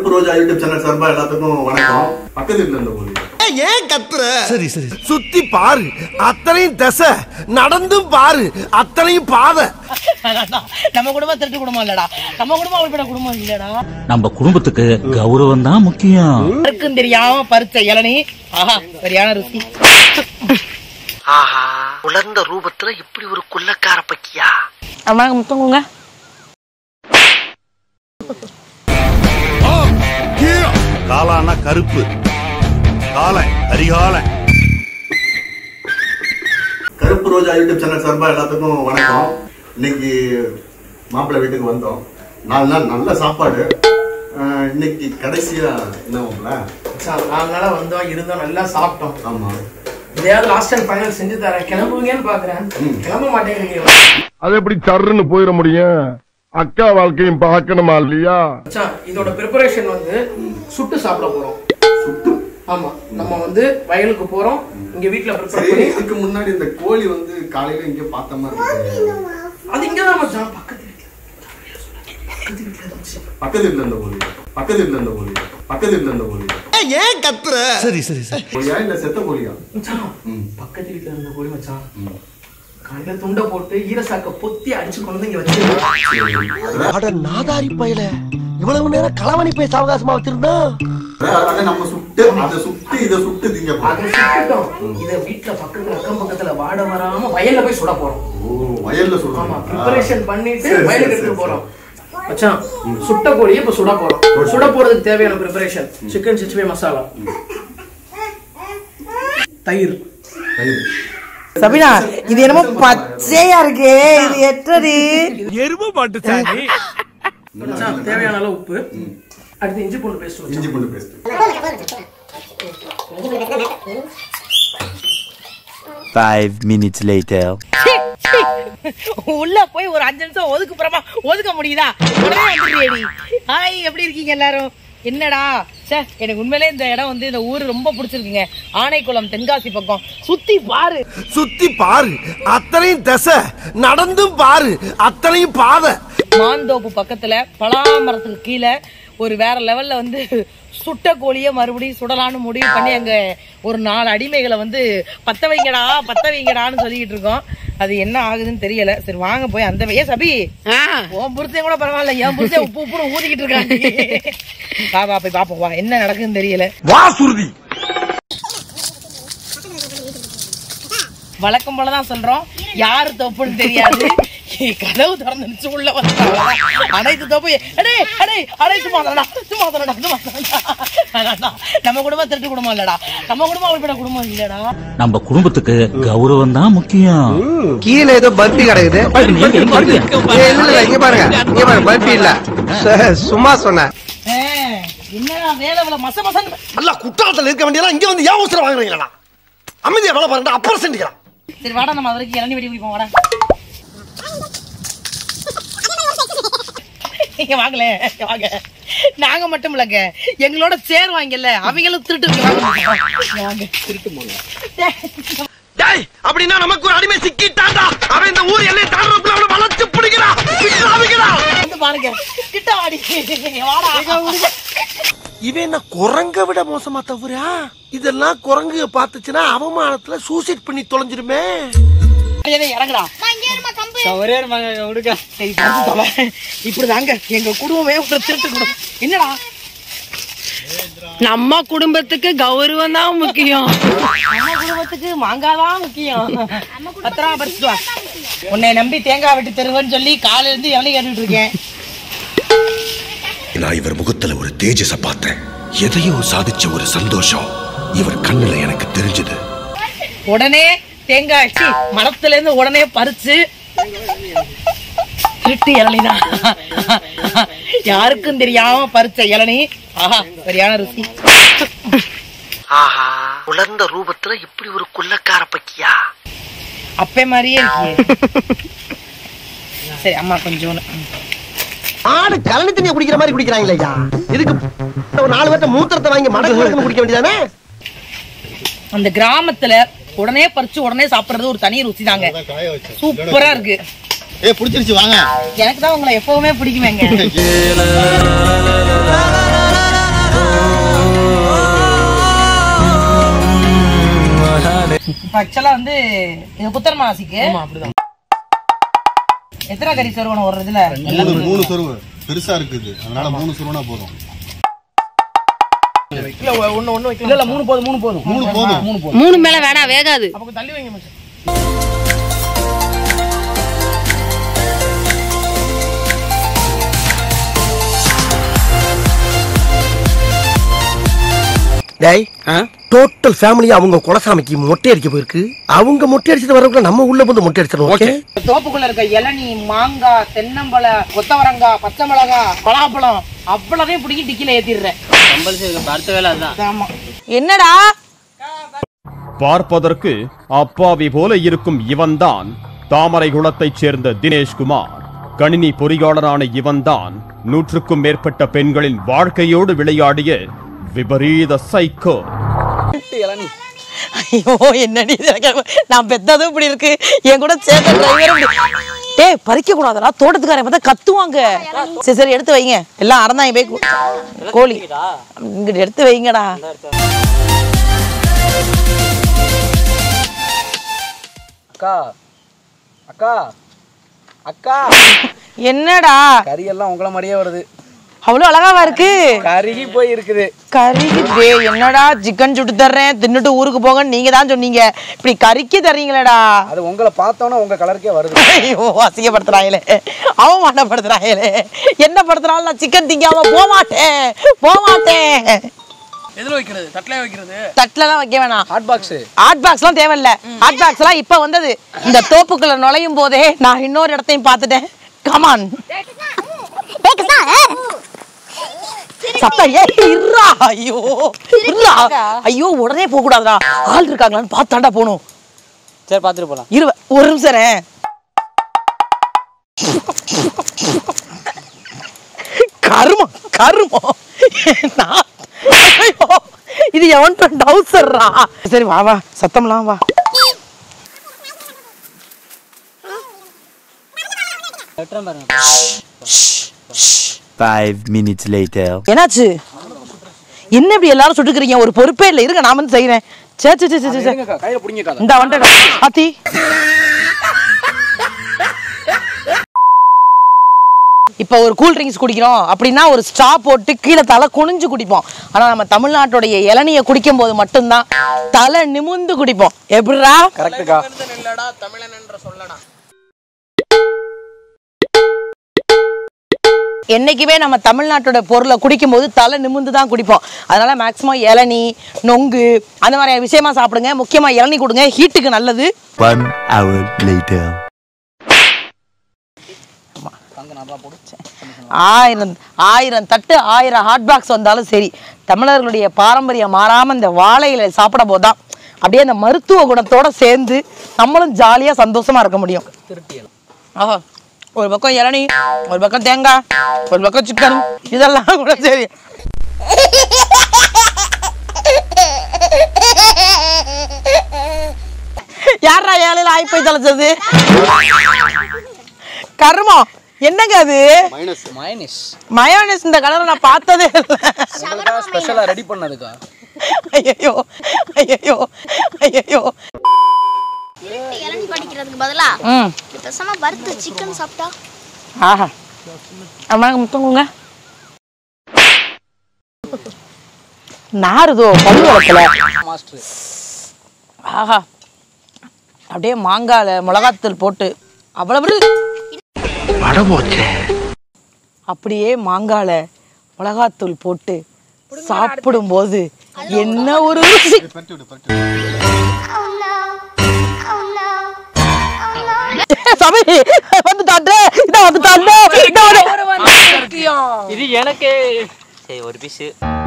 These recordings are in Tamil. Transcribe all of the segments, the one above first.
கருப்பு ரோஜா யூடியூப் சேனல் சார்பா எல்லாத்துக்கும் வணக்கம் பக்கத்து வீட்டுல இருந்த போலி ஏன் கத்துற சரி சரி சுத்தி பாரு அத்தனையும் தசை நடந்தும் பாரு அத்தனையும் பாதை அதான். நம்ம குடும்பம் திருட்டு குடும்பம் இல்லடா நம்ம குடும்பம் அப்படிப்பட்ட குடும்பம் இல்லடா நம்ம குடும்பத்துக்கு கௌரவம் தான் முக்கியம் யாருக்கும் தெரியாம பறிச்ச இளநீ ஆஹா சரியான ருசி ஆஹா உலர்ந்த ரூபத்துல இப்படி ஒரு குள்ளக்கார பக்கியா அம்மா முத்தம் கொடுங்க காலானா கருப்பு காலை கரிகாலை கருப்பு ரோஜா யூடியூப் சேனல் சார்பா எல்லாத்துக்கும் வணக்கம் இன்னைக்கு மாப்பிள்ளை வீட்டுக்கு வந்தோம் நாலு நாள் நல்ல சாப்பாடு அஹ், இன்னைக்கு கடைசியா என்ன மாப்பிள்ள சார் நாலு நாளா வந்தோம் இருந்தோம் நல்லா சாப்பிட்டோம் ஆமா இதையாவது லாஸ்ட் அண்ட் ஃபைனல் செஞ்சு தரேன் கிளம்புவீங்கன்னு பாக்குறேன் கிளம்ப மாட்டேங்கிறீங்க அது எப்படி சர்ன்னு போயிட முடியும் அக்கா வாழ்க்கையும் பார்க்கணுமா இல்லையா மச்சான், இதோட ப்ரிப்பரேஷன் வந்து சுட்டு சாப்பிட போறோம் சுட்டு ஆமா நம்ம வந்து வயலுக்கு போறோம் இங்க வீட்ல ப்ரிப்பேர் சரி பண்ணி இதுக்கு முன்னாடி இந்த கோழி வந்து காலையில இங்க பார்த்த மாதிரி இருக்கு. அது இங்கதான் மச்சான் பக்கத்து வீட்டுல பக்கத்து வீட்டுல இருந்த போலி பக்கத்து வீட்டுல இருந்த போலி பக்கத்து வீட்டுல இருந்த போலி ஏன் கத்துற சரி சரி சரி கோழியா இல்ல செத்த கோழியா மச்சான் ம். பக்கத்து வீட்டுல இருந்த கோழி மச்சான் காலையில துண்டை போட்டு ஈரசாக்க பொத்தி அடிச்சு கொண்டு வந்து இங்க வச்சிருக்கோம் அட நாதாரி பயல இவ்வளவு நேரம் களவணி பேச அவகாசமா வச்சிருந்தா அதை நம்ம சுட்டு அதை சுட்டு இதை சுட்டு திங்க அதை சுட்டுட்டோம் இத வீட்ல பக்கத்துல அக்கம் பக்கத்துல வாட வராம வயல்ல போய் சுட போறோம் ஓ வயல்ல ஆமா சுடுறோம் ப்ரிப்பரேஷன் பண்ணிட்டு சரி, வயலுக்கு சரி, எடுத்துட்டு சரி, போறோம் மச்சான் சுட்ட கோழியை இப்ப சுட போறோம் சுட போறதுக்கு தேவையான ப்ரிப்பரேஷன் சிக்கன் சிக்ஸ்டி மசாலா தயிர் சபினா இது என்னமோ பச்சையா இருக்கே இது எட்டடி எரும மாட்டு சாணி மச்சான் தேவையான அளவு உப்பு அடுத்து இஞ்சி பூண்டு பேஸ்ட் இஞ்சி பூண்டு பேஸ்ட் ஃபைவ் மினிட்ஸ் லேட்டர் உள்ள போய் ஒரு அஞ்சு நிமிஷம் ஒதுக்கு புறமா ஒதுக்க முடியுதா உடனே வந்துடுறியேடி ஹாய் எப்படி இருக்கீங்க எல்லாரும் என்னடா சே எனக்கு உண்மையிலே இந்த இடம் வந்து இந்த ஊர் ரொம்ப பிடிச்சிருக்குங்க ஆனைக்குளம் தென்காசி பக்கம் சுத்தி பாரு சுத்தி பாரு அத்தனையும் தசை நடந்தும் பாரு அத்தனையும் பாதை மாந்தோப்பு பக்கத்துல பலாமரத்துக்கு கீழே ஒரு வேற லெவல்ல வந்து சுட்ட கோழிய மறுபடியும் சுடலான்னு முடிவு பண்ணி அங்க ஒரு நாலு அடிமைகளை வந்து பத்த வைங்கடா பத்த வைங்கடான்னு சொல்லிக்கிட்டு இருக்கோம் அது என்ன ஆகுதுன்னு தெரியல சரி வாங்க போய் அந்த ஏ சபி உன் புருஷன் கூட பரவாயில்ல என் புருஷன் உப்பு உப்புன்னு ஊதிக்கிட்டு இருக்காங்க வா வா போய் பாப்போம் வா என்ன நடக்குதுன்னு தெரியல வா சுருதி வழக்கம் போலதான் சொல்றோம் யாரு தோப்புன்னு தெரியாது கதவு திறந்துச்சு உள்ள வந்தாங்க அனைத்து தோப்பு அடே அடே அடே சும்மா தானடா சும்மா தானடா சும்மா தானடா நம்ம குடும்பம் திருட்டு குடும்பம் இல்லடா நம்ம குடும்பம் அப்படிப்பட்ட குடும்பம் இல்லடா நம்ம குடும்பத்துக்கு கௌரவம் தான் முக்கியம் கீழே ஏதோ பர்பி கிடக்குது ஏய், இல்ல இல்ல இங்க பாருங்க இங்க பாருங்க பர்பி இல்ல ச- சும்மா சொன்னேன் ஆ, என்னடா வேலை இவ்வளவு மச மசன் நல்லா குற்றாலத்துல இருக்க வேண்டியதெல்லாம் இங்க வந்து ஏன் அவசரம் வாங்குறீங்களா அமைதியா வேலை பாருங்க அப்புறம் செஞ்சுக்கலாம் சரி வாடா நம்ம அவருக்கு இளநி வெடி குடிப்போம் வாடா இங்க வாங்கல இங்க வாங்க நாங்க மட்டும் இல்லங்க எங்களோட சேர் வாங்கல அவங்களும் திருட்டு வாங்க இங்க வாங்க திருட்டு போங்க டேய் அப்படின்னா நமக்கு ஒரு அடிமை சிக்கிட்டான்டா அவன் இந்த ஊர் எல்லை தாண்டறதுக்குள்ள அவனை வளைச்சு பிடிக்கிறான் விட்டுறாதீங்கடா வந்து பாருங்க கிட்ட வாடி வாடா இவன் என்ன குரங்க விட மோசமா தவிரா இதெல்லாம் குரங்கு பார்த்துச்சுன்னா அவமானத்துல சூசைட் பண்ணி தொலைஞ்சிருமே ஏய், இறங்குடா சரி, பார்த்து தொலை. இப்படிதாங்க எங்க குடும்பமே ஒரு திருட்டு குடும்பம் என்னடா நம்ம குடும்பத்துக்கு கௌரவம் தான் முக்கியம் நம்ம குடும்பத்துக்கு மாங்காய் தான் முக்கியம் பத்திரமா பறிச்சுட்டு வா உன்னை நம்பி தேங்காய் வெட்டி தருவேன்னு சொல்லி காலையில இருந்து எவனையும் கேட்டுட்டு இருக்கேன் நான் இவர் முகத்துல ஒரு தேஜஸ பார்த்தேன் எதையோ சாதிச்ச ஒரு சந்தோஷம் இவர் கண்ணுல எனக்கு தெரிஞ்சது உடனே தேங்காய் வச்சு மரத்துல இருந்து உடனே பறிச்சு திருட்டு இளநிதான் யாருக்கும் தெரியாம பறிச்ச இளநீ ஆஹா சரியான ருசி ஆஹா உலர்ந்த ரூபத்துல இப்படி ஒரு குள்ளக்கார பக்கியா அப்பே மாதிரியே இருக்கியே சரி அம்மா கொஞ்சோன்னு ஆடு கலனி தண்ணியை குடிக்கிற மாதிரி குடிக்கிறாங்களே ஐயா இதுக்கு ஒரு நாலு பேர்த்த மூத்திரத்தை வாங்கி மடக்கு மடக்குன்னு குடிக்க வேண்டியதானே அந்த கிராமத்துல உடனே பறிச்சு உடனே சாப்பிடுறது ஒரு தனி ருசி தாங்க சூப்பரா இருக்கு ஏ புடிச்சிருச்சு வாங்க எனக்கு தான் உங்களை எப்பவுமே பிடிக்குமேங்க இப்ப ஆக்சுவலா வந்து இது புத்தர் மாசிக்கு அப்படிதான் எத்தனை கறி சொருவணும் ஒரு இதுல மூணு மூணு சொருவு பெருசா இருக்குது அதனால மூணு சொருவனா போதும் இல்ல ஒண்ணு ஒண்ணு வைக்கலாம் இல்ல இல்ல மூணு போதும் மூணு போதும் மூணு போதும் மூணு போதும் மூணு மேல வேணா வேகாது அப்ப கொஞ்சம் தள்ளி வைங்க மச்சான் டேய் டோட்டல் ஃபேமிலி அவங்க குலசாமிக்கு மொட்டை அடிக்க போயிருக்கு அவங்க மொட்டை அடிச்சிட்டு வரக்குள்ள நம்ம உள்ள வந்து மொட்டை அடிச்சிடணும் ஓகே தோப்புக்குள்ள இருக்க இளநீ மாங்காய் தென்னம்பழம் கொத்தவரங்காய் பச்சை மிளகாய் பலாப்பழம் அவ்வளவையும் பிடிக்கி டிக்கில ஏத்திடுறேன் அடுத்த வேலை அதுதான் ஆமா என்னடா பார்ப்பதற்கு அப்பாவி போல இருக்கும் இவன்தான் தாமரை குளத்தைச் சேர்ந்த தினேஷ்குமார் கணினி பொறியாளரான இவன்தான் நூற்றுக்கும் மேற்பட்ட பெண்களின் வாழ்க்கையோடு விளையாடிய விபரீத சைக்கோ இளநீ ஐயோ என்னடி இது எனக்கு- நான் பெத்ததும் இப்படி இருக்கு என் கூட சேர்ந்த டிரைவரும் டேய் பறிக்க கூடாதடா தோட்டத்துக்காரன் பார்த்தா கத்துவாங்க சரி சரி எடுத்து வைங்க எல்லாம் அறந்தாங்க போய் கோ- கோழி இங்கிட்டு எடுத்து வைங்கடா அக்கா அக்கா அக்கா என்னடா கறி எல்லாம் உங்கள மாதிரியே வருது அவ்வளவு அழகாவா இருக்கு கருகி போய் இருக்குது கறிக்கு டேய் என்னடா சிக்கன் சுட்டு தர்றேன் தின்னுட்டு ஊருக்கு போங்க நீங்க தான் சொன்னீங்க இப்படி கறிக்கு தர்றீங்களேடா அது உங்களை பார்த்தோன்னா உங்க கலருக்கே வருது ஐயோ அசிங்கப்படுத்துறாங்களே அவமானப்படுத்துறாங்களே என்ன படுத்துறாலும் நான் சிக்கன் திங்காம போக மாட்டேன் போக மாட்டேன் எதுல வைக்கிறது தட்டிலே வைக்கிறது தட்டுலலாம் வைக்க வேணாம் ஹாட் பாக்ஸ் ஹாட் பாக்ஸ்லாம் தேவையில்ல ஹாட் பாக்ஸ்லாம் இப்ப வந்தது இந்த தோப்புக்குள்ள நுழையும் போதே நான் இன்னொரு இடத்தையும் பார்த்துட்டேன் கமான் சத்தம் ஏ இருடா ஐயோ இருடா ஐயோ உடனே போக கூடாதுடா ஆள் இருக்காங்களான்னு பார்த்தாண்டா போகணும் சரி பாத்துட்டு போலாம் இருவ ஒரு நிமிஷம் இரு. கருமம் கருமம் நான் ஐயோ, இது எவன் டவுசர்ரா சரி வா வா சத்தம்லாம் வா Five minutes later. என்னாச்சு என்ன இப்படி எல்லாரும் சுட்டுக்கிறீங்க ஒரு பொறுப்பே இல்லை இருங்க நான் வந்து செய்யறேன் சே சே சே சே, சே இருங்கக்கா, கையில பிடிங்கக்கா இந்த வந்துட்டா ஆத்தி இப்ப ஒரு கூல் ட்ரிங்க்ஸ் குடிக்கிறோம் அப்படின்னா ஒரு ஸ்ட்ரா போட்டு கீழே தலை குனிஞ்சு குடிப்போம் ஆனா நம்ம தமிழ்நாட்டுடைய இளநிய குடிக்கும் போது மட்டும்தான் தலை நிமிந்து குடிப்போம் எப்படிடா கரெக்டுக்கா என்னைக்குமே நம்ம தமிழ்நாட்டோட பொருளை குடிக்கும் போது தலை நிமிந்து தான் குடிப்போம் அதனால மேக்ஸிமம் இளநீ நொங்கு அந்த மாதிரி விஷயமா சாப்பிடுங்க முக்கியமா இளநீ கொடுங்க ஹீட்டுக்கு நல்லது One hour later. ஆயிரம் ஆயிரம் தட்டு ஆயிரம் ஹாட் பாக்ஸ் வந்தாலும் சரி தமிழர்களுடைய பாரம்பரியம் மாறாம இந்த வாழை இலை சாப்பிட போதுதான் அப்படியே அந்த மருத்துவ குணத்தோட சேர்ந்து நம்மளும் ஜாலியா சந்தோஷமா இருக்க முடியும் ஆஹா ஒரு பக்கம் இளநீ ஒரு பக்கம் தேங்காய் ஒரு பக்கம் சிக்கன் இதெல்லாம் கூட சரி யாரா ஏழையில ஆய் போய் தொலைச்சது கருமம் என்னங்க அது மைனஸ் மைனஸ் மயோனஸ் இந்த கலரை நான் பார்த்ததே இல்லை ஸ்பெஷலா ரெடி பண்ணதுக்கா ஐயோ ஐயோ ஐயோ இளநீ படிக்கிறதுக்கு பதிலா ம் பேசாம வறுத்து சிக்கன் சாப்பிட்டா ஆஹா அம்மா முத்தங்குங்க நாருதோ பல்லு வளர்க்கல மாஸ்டர் ஆஹா அப்படியே மாங்கால மிளகாத்தூள் போட்டு அவ்வளவு அப்படியே மாங்கால மிளகாத்தூள் போட்டு சாப்பிடும்போது என்ன ஒரு ருசி சாமி வந்துட்டாண்டே இத வந்துட்டாண்டே இத வந்து இது எனக்கு சரி ஒரு பீஸு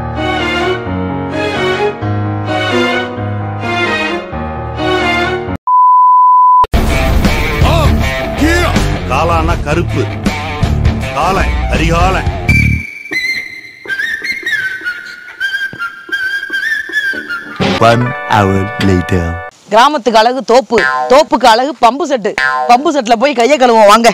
காலான்னா கருப்பு காலன் கரிகாலன் One hour later. கிராமத்துக்கு அழகு தோப்பு தோப்புக்கு அழகு பம்பு செட்டு பம்பு செட்ல போய் கைய கழுவோம் வாங்க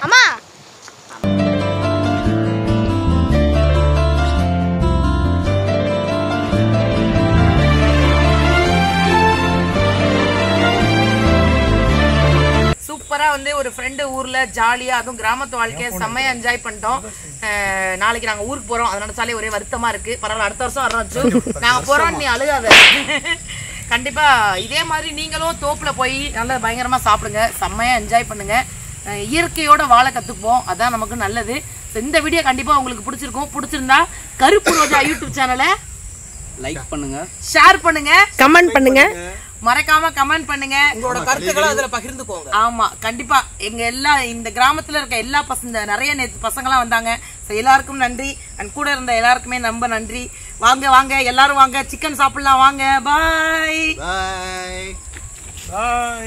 ஒரு ஃப்ரெண்டு ஊர்ல ஜாலியா அதுவும் கிராமத்து வாழ்க்கையை செம்மையா என்ஜாய் பண்ணிட்டோம் அஹ், நாளைக்கு நாங்க ஊருக்கு போறோம் அதை நினைச்சாலே ஒரே வருத்தமா இருக்கு பரவாயில்ல அடுத்த வருஷம் வர்றோம் அச்சு. நாங்க போறோம் நீ அழுகாத கண்டிப்பா இதே மாதிரி நீங்களும் தோப்புல போய் நல்லா பயங்கரமா சாப்பிடுங்க செம்மையா என்ஜாய் பண்ணுங்க அஹ், இயற்கையோட வாழ கத்துப்போம் அதான் நமக்கு நல்லது So, இந்த வீடியோ கண்டிப்பா உங்களுக்கு பிடிச்சிருக்கும் பிடிச்சிருந்தா கருப்பு ரோஜா யூடியூப் சேனலை லைக் பண்ணுங்க ஷேர் பண்ணுங்க கமெண்ட் பண்ணுங்க மறக்காம கமெண்ட் பண்ணுங்க உங்களோட கருத்துக்களை அதுல பகிர்ந்துக்கோங்க ஆமா கண்டிப்பா எங்க எல்லா இந்த கிராமத்துல இருக்க எல்லா பசங்க நிறைய நேத்து பசங்களாம் வந்தாங்க So, எல்லாருக்கும் நன்றி அண்ட் கூட இருந்த எல்லாருக்குமே ரொம்ப நன்றி வாங்க வாங்க எல்லாரும் வாங்க சிக்கன் சாப்பிடலாம் வாங்க பாய் பாய் பாய்